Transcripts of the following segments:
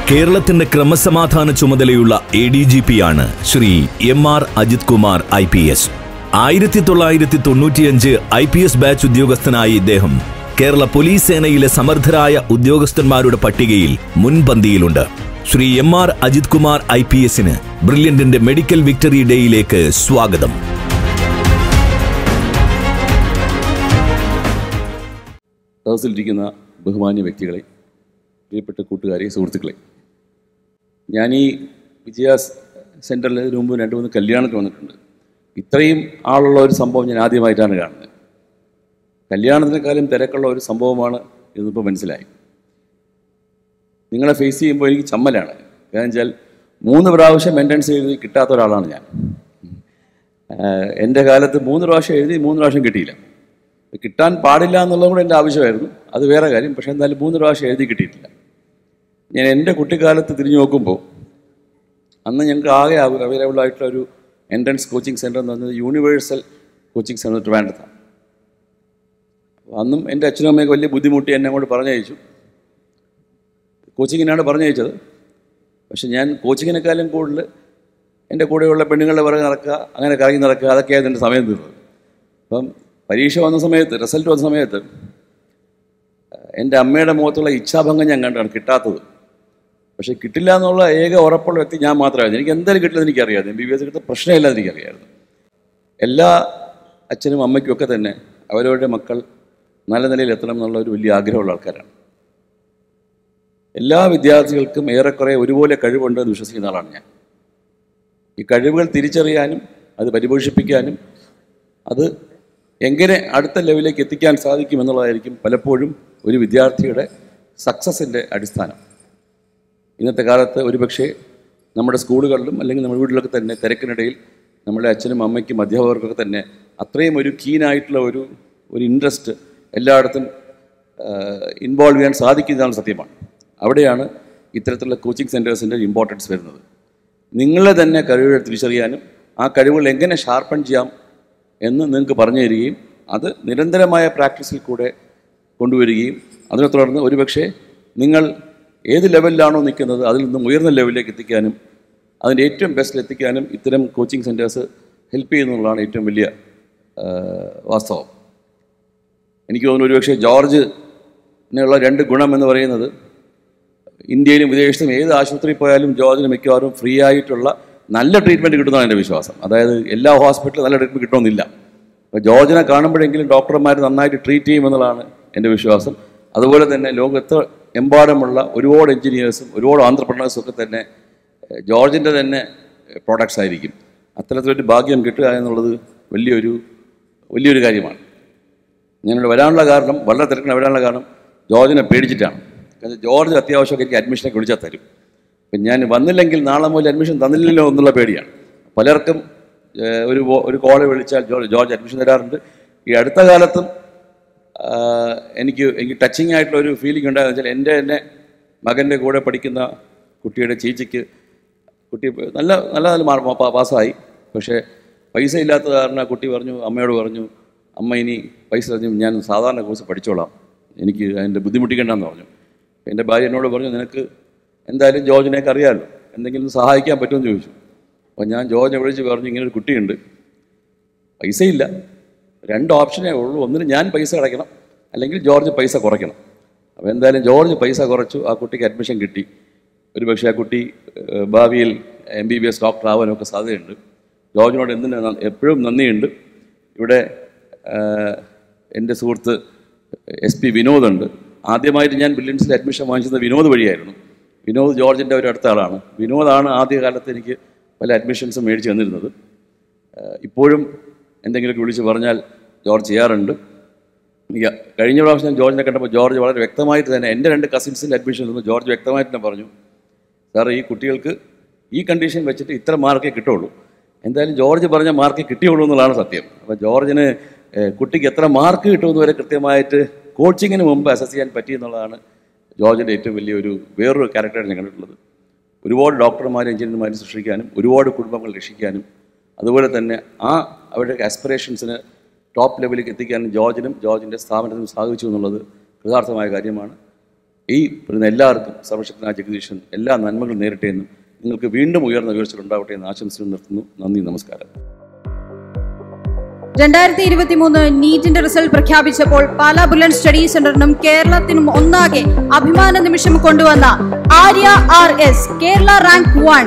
കേരളത്തിന്റെ ക്രമസമാധാന ചുമതലയുള്ള എ ഡി ജി പി ആണ് Shri M R Ajith Kumar I P S ആയിരത്തി തൊള്ളായിരത്തി തൊണ്ണൂറ്റിയഞ്ച് ഐ പി എസ് ബാച്ച് ഉദ്യോഗസ്ഥനായ ഇദ്ദേഹം കേരള പോലീസ് സേനയിലെ സമർത്ഥരായ ഉദ്യോഗസ്ഥന്മാരുടെ പട്ടികയിൽ മുൻപന്തിയിലുണ്ട് Shri M R Ajith Kumar I P എസിന് ബ്രില്യന്റിന്റെ മെഡിക്കൽ വിക്ടറി ഡേയിലേക്ക് സ്വാഗതം സദസ്സിലിരിക്കുന്ന ബഹുമാന്യ വ്യക്തികളെ പ്രിയപ്പെട്ട കൂട്ടുകാരെ സുഹൃത്തുക്കളെ ഞാൻ ഈ വിജയ സെൻറ്ററിൽ ഇതിനു മുമ്പ് രണ്ട് മൂന്ന് കല്യാണത്തിന് വന്നിട്ടുണ്ട് ഇത്രയും ആളുള്ള ഒരു സംഭവം ഞാൻ ആദ്യമായിട്ടാണ് കാണുന്നത് കല്യാണത്തിനേക്കാളും തിരക്കുള്ള ഒരു സംഭവമാണ് ഇതിപ്പോൾ മനസ്സിലായി നിങ്ങളെ ഫേസ് ചെയ്യുമ്പോൾ എനിക്ക് ചമ്മലാണ് കാരണം വെച്ചാൽ മൂന്ന് പ്രാവശ്യം എൻട്രൻസ് എഴുതി കിട്ടാത്ത ഒരാളാണ് ഞാൻ ആഹ് എൻ്റെ കാലത്ത് മൂന്ന് പ്രാവശ്യം എഴുതി മൂന്ന് പ്രാവശ്യം കിട്ടിയില്ല കിട്ടാൻ പാടില്ല എന്നുള്ളതും കൂടെ എൻ്റെ ആവശ്യമായിരുന്നു അത് വേറെ കാര്യം പക്ഷേ എന്തായാലും മൂന്ന് പ്രാവശ്യം എഴുതി കിട്ടിയിട്ടില്ല ഞാൻ എൻ്റെ കുട്ടിക്കാലത്ത് തിരിഞ്ഞു നോക്കുമ്പോൾ അന്ന് ഞങ്ങൾക്ക് ആകെ അവൈലബിൾ ആയിട്ടുള്ള ഒരു എൻട്രൻസ് കോച്ചിങ് സെൻറ്റർ എന്ന് പറയുന്നത് യൂണിവേഴ്സൽ കോച്ചിങ് സെൻറ്റർ ട്രിവാൻഡ്രത്താണ് അപ്പോൾ അന്നും എൻ്റെ അച്ഛനും അമ്മയൊക്കെ വലിയ ബുദ്ധിമുട്ടി എന്നെ അങ്ങോട്ട് പറഞ്ഞയച്ചു കോച്ചിങ്ങിനാണ് പറഞ്ഞയച്ചത് പക്ഷെ ഞാൻ കോച്ചിങ്ങിനേക്കാളും കൂടുതൽ എൻ്റെ കൂടെയുള്ള പെണ്ണുങ്ങളുടെ പിറകെ നടക്കുക അങ്ങനെ കറങ്ങി നടക്കുക അതൊക്കെയായിരുന്നു എൻ്റെ സമയം തീർന്നത് അപ്പം പരീക്ഷ വന്ന സമയത്ത് റിസൾട്ട് വന്ന സമയത്ത് എൻ്റെ അമ്മയുടെ മുഖത്തുള്ള ഇച്ഛാഭംഗം ഞാൻ കണ്ടാണ് കിട്ടാത്തത് പക്ഷേ കിട്ടില്ല എന്നുള്ള ഏക ഉറപ്പുള്ള വ്യക്തി ഞാൻ മാത്രമായിരുന്നു എനിക്ക് എന്തായാലും കിട്ടില്ലെന്ന് എനിക്കറിയാം എം ബി ബി എസ് കിട്ടുന്ന പ്രശ്നമില്ലെന്ന് എനിക്കറിയായിരുന്നു എല്ലാ അച്ഛനും അമ്മയ്ക്കും ഒക്കെ തന്നെ അവരവരുടെ മക്കൾ നല്ല നിലയിൽ എത്തണം എന്നുള്ള ഒരു വലിയ ആഗ്രഹമുള്ള ആൾക്കാരാണ് എല്ലാ വിദ്യാർത്ഥികൾക്കും ഏറെക്കുറെ ഒരുപോലെ കഴിവുണ്ട് എന്ന് വിശ്വസിക്കുന്ന ആളാണ് ഞാൻ ഈ കഴിവുകൾ തിരിച്ചറിയാനും അത് പരിപോഷിപ്പിക്കാനും അത് എങ്ങനെ അടുത്ത ലെവലിലേക്ക് എത്തിക്കാൻ സാധിക്കും എന്നുള്ളതായിരിക്കും പലപ്പോഴും ഒരു വിദ്യാർത്ഥിയുടെ സക്സസിൻ്റെ അടിസ്ഥാനം ഇന്നത്തെ കാലത്ത് ഒരുപക്ഷെ നമ്മുടെ സ്കൂളുകളിലും അല്ലെങ്കിൽ നമ്മുടെ വീട്ടിലൊക്കെ തന്നെ തിരക്കിനിടയിൽ നമ്മുടെ അച്ഛനും അമ്മയ്ക്കും അധ്യാപകർക്കൊക്കെ തന്നെ അത്രയും ഒരു കീനായിട്ടുള്ള ഒരു ഒരു ഇൻട്രസ്റ്റ് എല്ലായിടത്തും ഇൻവോൾവ് ചെയ്യാൻ സാധിക്കുന്നതാണ് സത്യമാണ് അവിടെയാണ് ഇത്തരത്തിലുള്ള കോച്ചിങ് സെൻറ്റേഴ്സിൻ്റെ ഇമ്പോർട്ടൻസ് വരുന്നത് നിങ്ങളെ തന്നെ കഴിവുകൾ തിരിച്ചറിയാനും ആ കഴിവുകൾ എങ്ങനെ ഷാർപ്പൺ ചെയ്യാം എന്ന് നിങ്ങൾക്ക് പറഞ്ഞു തരികയും അത് നിരന്തരമായ പ്രാക്ടീസിൽ കൂടെ കൊണ്ടുവരികയും അതിനെ തുടർന്ന് ഒരുപക്ഷെ നിങ്ങൾ ഏത് ലെവലിലാണോ നിൽക്കുന്നത് അതിൽ നിന്നും ഉയർന്ന ലെവലിലേക്ക് എത്തിക്കാനും അതിൻ്റെ ഏറ്റവും ബെസ്റ്റിൽ എത്തിക്കാനും ഇത്തരം കോച്ചിങ് സെൻറ്റേഴ്സ് ഹെൽപ്പ് ചെയ്യുന്നുള്ളതാണ് ഏറ്റവും വലിയ ആ, വാസ്തവം എനിക്ക് തോന്നുന്നു ഒരുപക്ഷെ ജോർജിനുള്ള രണ്ട് ഗുണം എന്ന് പറയുന്നത് ഇന്ത്യയിലും വിദേശത്തും ഏത് ആശുപത്രിയിൽ പോയാലും ജോർജിന് മിക്കവാറും ഫ്രീ ആയിട്ടുള്ള നല്ല ട്രീറ്റ്മെൻറ്റ് കിട്ടുന്നതാണ് എൻ്റെ വിശ്വാസം അതായത് എല്ലാ ഹോസ്പിറ്റലിലും നല്ല ട്രീറ്റ്മെൻറ്റ് കിട്ടണമെന്നില്ല അപ്പോൾ ജോർജിനെ കാണുമ്പോഴെങ്കിലും ഡോക്ടർമാർ നന്നായിട്ട് ട്രീറ്റ് ചെയ്യുമെന്നുള്ളതാണ് എൻ്റെ വിശ്വാസം അതുപോലെ തന്നെ ലോകത്ത് എമ്പാടുമുള്ള ഒരുപാട് എഞ്ചിനീയേഴ്സും ഒരുപാട് ആന്ത്രപ്രണേഴ്സും ഒക്കെ തന്നെ ഏഹ്, ജോർജിൻ്റെ തന്നെ പ്രോഡക്ട്സ് ആയിരിക്കും അത്തരത്തിലൊരു ഭാഗ്യം കിട്ടുക എന്നുള്ളത് വലിയൊരു വലിയൊരു കാര്യമാണ് ഞാനിവിടെ വരാനുള്ള കാരണം വളരെ തിരക്കിന് വരാനുള്ള കാരണം ജോർജിനെ പേടിച്ചിട്ടാണ് കാരണം ജോർജ് അത്യാവശ്യമൊക്കെ എനിക്ക് അഡ്മിഷനൊക്കെ വിളിച്ചാൽ തരും അപ്പം ഞാൻ വന്നില്ലെങ്കിൽ നാളെ മുതൽ അഡ്മിഷൻ തന്നില്ലല്ലോ എന്നുള്ള പേടിയാണ് പലർക്കും ഏഹ്, ഒരു വോ- ഒരു കോള് വിളിച്ചാൽ ജോർജ് ജോർജ് അഡ്മിഷൻ തരാറുണ്ട് ഈ അടുത്ത കാലത്തും ആഹ്, എനിക്ക് എനിക്ക് ടച്ചിങ് ആയിട്ടുള്ള ഒരു ഫീലിംഗ് ഉണ്ടായെന്ന് വെച്ചാൽ എൻ്റെ തന്നെ മകൻ്റെ കൂടെ പഠിക്കുന്ന കുട്ടിയുടെ ചേച്ചിക്ക് കുട്ടി നല്ല നല്ല നല്ല മാർക്ക് പാ- പാസ്സായി പക്ഷേ പൈസ ഇല്ലാത്ത കാരണം ആ കുട്ടി പറഞ്ഞു അമ്മയോട് പറഞ്ഞു അമ്മ ഇനി പൈസ തരും ഞാൻ സാധാരണ കോഴ്സ് പഠിച്ചോളാം എനിക്ക് അതിൻ്റെ ബുദ്ധിമുട്ടിക്കണ്ടെന്ന് പറഞ്ഞു എൻ്റെ ഭാര്യ എന്നോട് പറഞ്ഞു നിനക്ക് എന്തായാലും ജോർജിനെയൊക്കെ അറിയാമല്ലോ എന്തെങ്കിലും സഹായിക്കാൻ പറ്റുമെന്ന് ചോദിച്ചു അപ്പോൾ ഞാൻ ജോർജിനെ വിളിച്ച് പറഞ്ഞു ഇങ്ങനെ ഒരു കുട്ടിയുണ്ട് പൈസയില്ല രണ്ട് ഓപ്ഷനേ ഉള്ളൂ ഒന്നിന് ഞാൻ പൈസ അടയ്ക്കണം അല്ലെങ്കിൽ ജോർജ് പൈസ കുറയ്ക്കണം അപ്പോൾ എന്തായാലും ജോർജ് പൈസ കുറച്ചു ആ കുട്ടിക്ക് അഡ്മിഷൻ കിട്ടി ഒരു പക്ഷേ ആ കുട്ടി ഏഹ്, ഭാവിയിൽ M B B S doctor ആവാനൊക്കെ സാധ്യതയുണ്ട് ജോർജിനോട് എന്തിന് ന- എപ്പോഴും നന്ദിയുണ്ട് ഇവിടെ ഏഹ്, എൻ്റെ സുഹൃത്ത് എസ് പി വിനോദുണ്ട് ആദ്യമായിട്ട് ഞാൻ ബ്രില്യൻസിൽ അഡ്മിഷൻ വാങ്ങിച്ചത് വിനോദ് വഴിയായിരുന്നു വിനോദ് ജോർജിൻ്റെ ഒരു അടുത്ത ആളാണ് വിനോദാണ് ആദ്യകാലത്ത് എനിക്ക് പല അഡ്മിഷൻസും മേടിച്ച് തന്നിരുന്നത് ഏഹ് ഇപ്പോഴും എന്തെങ്കിലുമൊക്കെ വിളിച്ച് പറഞ്ഞാൽ ജോർജ് ചെയ്യാറുണ്ട് ഈ കഴിഞ്ഞ പ്രാവശ്യം ഞാൻ ജോർജിനെ കണ്ടപ്പോൾ ജോർജ് വളരെ വ്യക്തമായിട്ട് തന്നെ എൻ്റെ രണ്ട് കസിൻസിൻ്റെ അഡ്മിഷൻ നിന്ന് ജോർജ് വ്യക്തമായിട്ട് തന്നെ പറഞ്ഞു സാർ ഈ കുട്ടികൾക്ക് ഈ കണ്ടീഷൻ വെച്ചിട്ട് ഇത്ര മാർക്കേ കിട്ടുള്ളൂ എന്തായാലും ജോർജ് പറഞ്ഞ മാർക്ക് കിട്ടിയുള്ളൂ എന്നുള്ളതാണ് സത്യം അപ്പോൾ ജോർജിന് ഏഹ്, കുട്ടിക്ക് എത്ര മാർക്ക് കിട്ടുമെന്ന് വരെ കൃത്യമായിട്ട് കോച്ചിങ്ങിന് മുമ്പ് അസസ് ചെയ്യാൻ പറ്റി എന്നുള്ളതാണ് ജോർജിൻ്റെ ഏറ്റവും വലിയൊരു വേറൊരു ക്യാരക്ടറാണ് ഞാൻ കണ്ടിട്ടുള്ളത് ഒരുപാട് ഡോക്ടർമാരും എഞ്ചിനീയർമാരും സൃഷ്ടിക്കാനും ഒരുപാട് കുടുംബങ്ങൾ രക്ഷിക്കാനും അതുപോലെ തന്നെ ആ അവരുടെ ആസ്പിറേഷൻസിന് ടോപ്പ് ലെവലിലേക്ക് എത്തിക്കാനും ജോർജിനും ജോർജിൻ്റെ സ്ഥാപനത്തിനും സാധിച്ചു എന്നുള്ളത് കൃതാർത്ഥമായ കാര്യമാണ് ഈ പറയുന്ന എല്ലാവർക്കും സർവശക്തനായ ജഗദീശൻ എല്ലാ നന്മകളും നേരിട്ടെ എന്നും നിങ്ങൾക്ക് വീണ്ടും ഉയർന്ന ഉയർച്ചകൾ ഉണ്ടാവട്ടെ എന്ന് ആശംസകൾ നിർത്തുന്നു നന്ദി നമസ്കാരം രണ്ടായിരത്തി ഇരുപത്തി മൂന്ന് നീറ്റിന്റെ റിസൾട്ട് പ്രഖ്യാപിച്ചപ്പോൾ പാലാ ബുലൻ സ്റ്റഡി സെന്ററിനും കേരളത്തിനും ഒന്നാകെ അഭിമാന നിമിഷം കൊണ്ടുവന്ന Arya R S Kerala rank one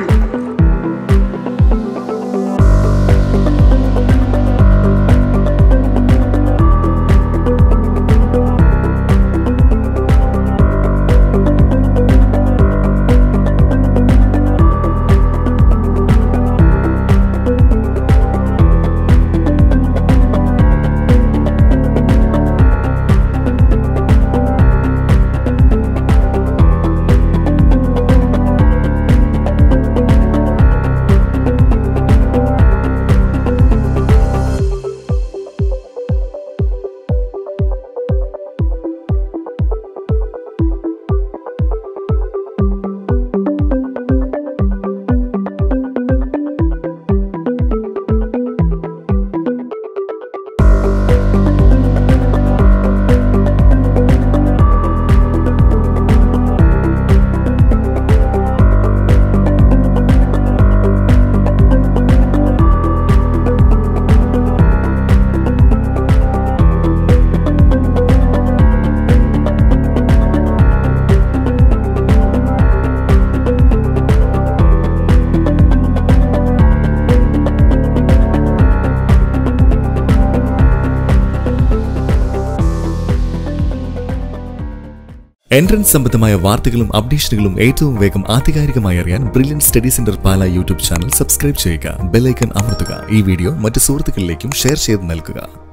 entrance സംബന്ധമായ വാർത്തകളും അപ്ഡേഷനുകളും ഏറ്റവും വേഗം ആധികാരികമായി അറിയാൻ Brilliant study centre Pala YouTube channel subscribe ചെയ്യുക ബെല്ലൈക്കൺ അമർത്തുക ഈ വീഡിയോ മറ്റ് സുഹൃത്തുക്കളിലേക്കും ഷെയർ ചെയ്ത് നൽകുക